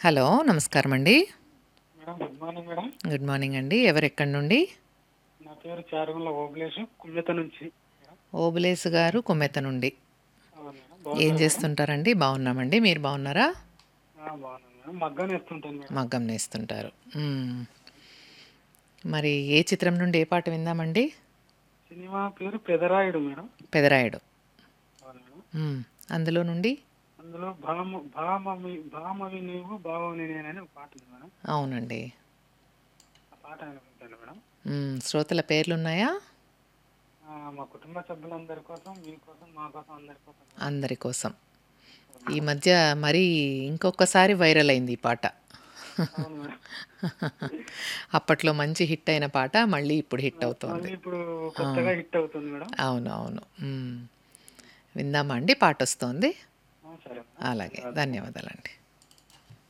Hello నమస్కారం అండి madam good morning madam good morning అండి ఎవరు ఎక్కడి నుండి నా పేరు చారుగుల ఓబులేషు కుమ్మెత నుంచి మేడం ఓబులేసు గారు కొమ్మెత నుండి అవును మేడం ఏం చేస్తుంటారండి బాగున్నామండి మీరు బాగున్నారా బాగున్నా బాగున్నాను మేడం మగ్గం వేస్తుంటాను మేడం మగ్గం నేస్తుంటారు మ్మ్. మరి ఏ చిత్రం నుండి ఏ పాట విందామండి సినిమా పేరు పెదరాయుడు మేడం పెదరాయుడు అవును మేడం మ్మ్. అందులో నుండి అందులో భామ భామవి భామవి నీవు భావని నేనని ఒక పాట ఉంది మేడం అవునండి ఆ పాట అనుకుంటాను మేడం మ్మ్. శ్రోతల పేర్లు ఉన్నాయా ఆ, మా కుటుంబ సభ్యులందరి కోసం మీకోసం మా కోసం అందరి కోసం మేడం. అందరి కోసం ఈ మధ్య మరీ ఇంకొకసారి వైరల్ అయింది ఈ పాట అవును మేడం అప్పట్లో మంచి హిట్ అయిన పాట మళ్ళీ ఇప్పుడు హిట్ అవుతోంది మళ్ళీ ఇప్పుడు కొత్తగా హిట్ అవుతుంది మేడం అవును అవును మ్మ్. విందామా అండి పాట వస్తోంది ఆ, సరే అలాగే ధన్యవాదాలండి